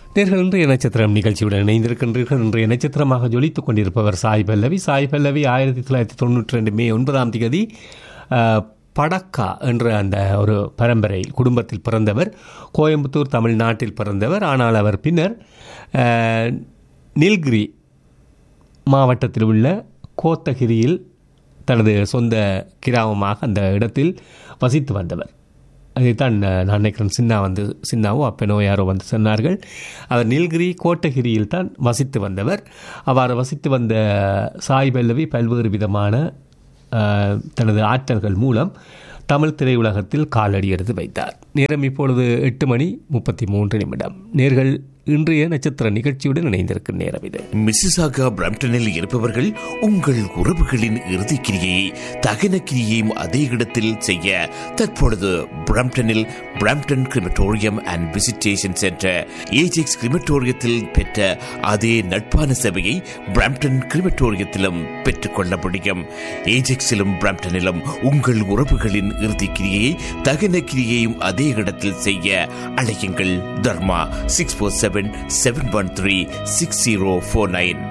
நேர்கள் இன்றைய நட்சத்திரம் நிகழ்ச்சியுடன் இணைந்திருக்கின்றீர்கள் இன்றைய நட்சத்திரமாக ஜொலித்துக் கொண்டிருப்பவர் சாய் பல்லவி சாய் பல்லவி ஆயிரத்தி தொள்ளாயிரத்தி தொண்ணூற்றி ரெண்டு மே ஒன்பதாம் தேதி அஹ், படக்கா என்ற அந்த ஒரு பரம்பரை குடும்பத்தில் பிறந்தவர் கோயம்புத்தூர் தமிழ்நாட்டில் பிறந்தவர் ஆனால் அவர் பின்னர் அஹ், நீல்கிரி மாவட்டத்தில் உள்ள கோத்தகிரியில் தனது சொந்த கிராமமாக அந்த இடத்தில் வசித்து வந்தவர் அதைத்தான் அஹ், நான் நினைக்கிறேன் சின்னா வந்து சின்னாவோ அப்பனோ யாரோ வந்து சொன்னார்கள் அவர் நீல்கிரி கோட்டகிரியில் தான் வசித்து வந்தவர் அவ்வாறு வசித்து வந்த சாய் பல்லவி பல்வேறு விதமான அஹ், தனது ஆற்றல்கள் மூலம் தமிழ் திரையுலகத்தில் காலடி எடுத்து வைத்தார் நேரம் இப்பொழுது எட்டு மணி முப்பத்தி மூன்று நிமிடம் நேர்கள் இன்றைய நட்சத்திர நிகழ்ச்சியுடன் இணைந்திருக்கும் நேரம் இது மிசிசாகா பிரம்டனில் இருப்பவர்கள் உங்கள் உறவுகளின் இறுதிக் கிரியை தகன கிரியையும் அதே இடத்தில் செய்ய தற்பொழுது பிரம்டனில் Brampton crematorium and visitation centre Ajax கிரிமட்டோரியத்தில் பெற்ற அதே நட்பான சேவையை பிரம்டன் கிரிமட்டோரியத்திலும் பெற்றுக்கொள்ள முடியும் ஏஜெக்ஸிலும் பிரம்டனிலும் உங்கள் உறவுகளின் இறுதிக் கிரியையை தகன கிரியையும் அதே இடத்தில் செய்ய அழையுங்கள் Dharma six four seven seven one three six zero four nine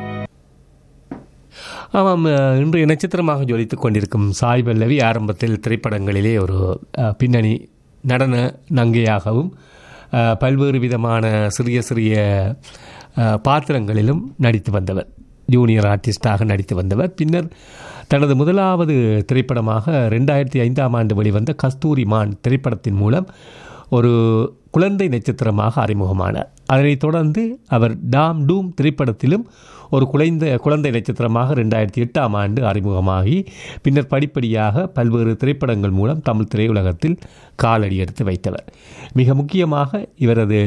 ஆமாம் அஹ், இன்றைய நட்சத்திரமாக ஜொலித்துக் கொண்டிருக்கும் சாய் பல்லவி ஆரம்பத்தில் திரைப்படங்களிலே ஒரு அஹ், பின்னணி நடன நங்கையாகவும் அஹ், பல்வேறு விதமான சிறிய சிறிய அஹ், பாத்திரங்களிலும் நடித்து வந்தவர் ஜூனியர் ஆர்டிஸ்டாக நடித்து வந்தவர் பின்னர் தனது முதலாவது திரைப்படமாக ரெண்டாயிரத்தி ஐந்தாம் ஆண்டு வெளிவந்த கஸ்தூரி மான் திரைப்படத்தின் மூலம் ஒரு குழந்தை நட்சத்திரமாக அறிமுகமானார் அதனைத் தொடர்ந்து அவர் டாம் டூம் திரைப்படத்திலும் ஒரு குழந்தை குழந்தை நட்சத்திரமாக ரெண்டாயிரத்தி எட்டாம் ஆண்டு அறிமுகமாகி பின்னர் படிப்படியாக பல்வேறு திரைப்படங்கள் மூலம் தமிழ் திரையுலகத்தில் காலடி எடுத்து வைத்தவர் மிக முக்கியமாக இவரது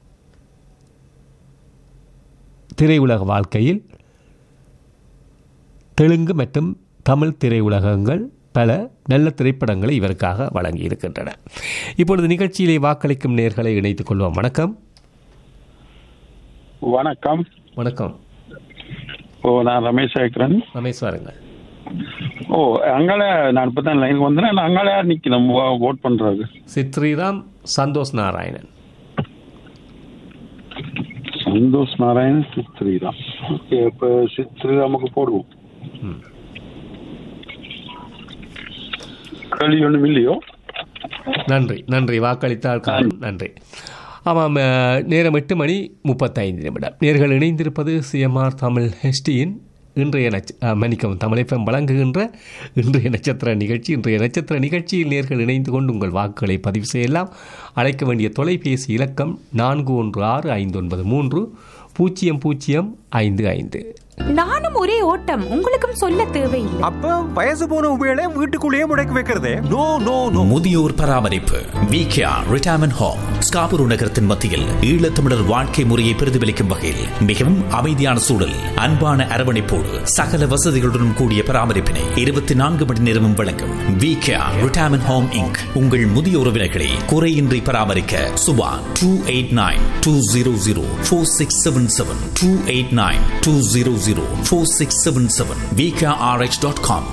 திரையுலக வாழ்க்கையில் தெலுங்கு மற்றும் தமிழ் திரையுலகங்கள் பல நல்ல திரைப்படங்களை இவருக்காக வழங்கி இருக்கின்றன இப்பொழுது நிகழ்ச்சியிலே வாக்களிக்கும் நேர்களை இணைத்துக் கொள்வோம் வணக்கம் வணக்கம் வணக்கம் ஓ நான் ரமேஷ் சேகரன் ரமேஷ் வாருங்கள் ஓ அங்கால நான் இப்போ தான் லைனுக்கு வந்தேன் நான் அங்கால யார் நிற்கணும் ஓட் பண்ணுறது சித்ரீராம் சந்தோஷ் நாராயணன் சந்தோஷ் நாராயண் சித்ரிராம் ஓகே இப்போ சித்ரிராமுக்கு போடுவோம் ம். கேள்வி ஒன்றும் இல்லையோ நன்றி நன்றி வாக்களித்தால் காரணம் நன்றி ஆமாம் அஹ், நேரம் எட்டு மணி முப்பத்தைந்து நிமிடம் நேர்கள் இணைந்திருப்பது சிஎம்ஆர் தமிழ் ஹெஸ்டியின் இன்றைய நட்ச அஹ், மன்னிக்கவும் தமிழைப்பம் வழங்குகின்ற இன்றைய நட்சத்திர நிகழ்ச்சி இன்றைய நட்சத்திர நிகழ்ச்சியில் நேர்கள் இணைந்து கொண்டு உங்கள் வாக்குகளை பதிவு செய்யலாம் அழைக்க வேண்டிய தொலைபேசி இலக்கம் நான்கு ஒன்று ஆறு ஐந்து ஒன்பது மூன்று பூஜ்ஜியம் பூஜ்ஜியம் ஐந்து ஐந்து நானும் ஒரே ஓட்டம் உங்களுக்கும் சொல்ல தேவையில்லை அப்ப வயசு போன உபயோக வீட்டுக்குள்ளேயே முடக்கி வைக்கிறதே நோ நோ நோ முதியோர் பராமரிப்பு விகேஆர் ரிட்டையர்மெண்ட் ஹோம் ஸ்காபுரு நகரத்தின் மத்தியில் ஈழத்தமிழர் வாழ்க்கை முறையை பிரதிபலிக்கும் வகையில் மிகவும் அமைதியான சூழல் அன்பான அரவணைப்போடு சகல வசதிகளுடன் கூடிய பராமரிப்பினை இருபத்தி நான்கு மணி நேரமும் வழங்கும் விகேஆர் ரிட்டையர்மெண்ட் ஹோம் இங்க் உங்கள் முதிய உறவினர்களை குறையின்றி பராமரிக்க Subha two eight nine two zero zero four six seven seven two eight nine two zero zero four six seven seven VKRH dot com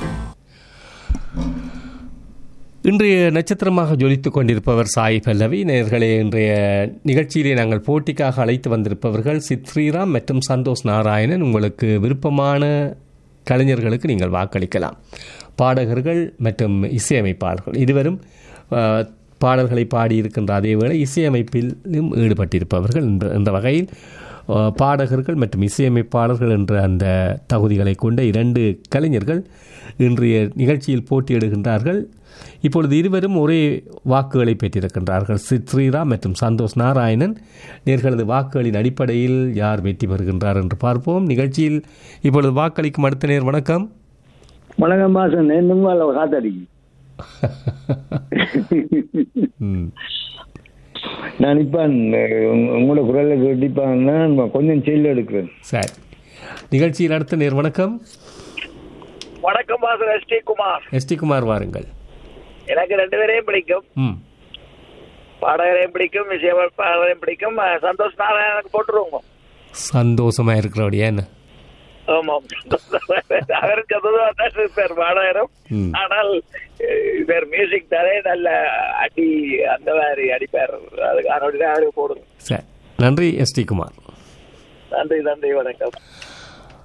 இன்றைய நட்சத்திரமாக ஜொலித்துக் கொண்டிருப்பவர் சாய் பல்லவி நேர்களே இன்றைய நிகழ்ச்சியிலே நாங்கள் போட்டிக்காக அழைத்து வந்திருப்பவர்கள் சித் ஸ்ரீராம் மற்றும் சந்தோஷ் நாராயணன் உங்களுக்கு விருப்பமான கலைஞர்களுக்கு நீங்கள் வாக்களிக்கலாம் பாடகர்கள் மற்றும் இசையமைப்பாளர்கள் இருவரும் அஹ், பாடல்களை பாடியிருக்கின்ற அதே வேளை இசையமைப்பிலும் ஈடுபட்டிருப்பவர்கள் என்ற என்ற வகையில் அஹ், பாடகர்கள் மற்றும் இசையமைப்பாளர்கள் என்ற அந்த தகுதிகளை கொண்ட இரண்டு கலைஞர்கள் இன்றைய நிகழ்ச்சியில் போட்டியிடுகின்றார்கள் இப்பொழுது இருவரும் ஒரே வாக்குகளை பெற்றிருக்கின்றார்கள் சித் ஸ்ரீராம் மற்றும் சந்தோஷ் நாராயணன் நேர்களது வாக்குகளின் அடிப்படையில் யார் வெற்றி பெறுகின்றார் என்று பார்ப்போம் நிகழ்ச்சியில் இப்பொழுது வாக்களிக்கும் அடுத்த நேர் வணக்கம் வணக்கம் மாசம் நேர்ந்துமா இல்லை காத்தாடிக்கு ம். நான் இப்போ உங்களோட குரலை கேட்டிப்பாங்கன்னா நான் கொஞ்சம் செயல் எடுக்கிறேன் சரி நிகழ்ச்சியில் அடுத்த நேர் வணக்கம் வணக்கம் Vasan S T Kumar S T Kumar வாருங்கள் எனக்கு ரெண்டு பேரையும் பிடிக்கும் ம் பாடகரையும் பிடிக்கும் இசையமைப்பாளரையும் பிடிக்கும் அஹ், சந்தோஷ் நாராயணனுக்கு போட்டுருவோங்க சந்தோஷமா இருக்கிறபடியா என்ன ஆமாம் அவருக்கு அதுதான் தான் இருப்பார் பாடகரும் ம். ஆனால் அஹ், இவர் மியூசிக் தானே நல்ல அடி அந்த மாதிரி அடிப்பார் அதுக்கு அதனுடைய அவருக்கு போடுங்க சரி நன்றி எஸ் டி குமார் நன்றி நன்றி வணக்கம்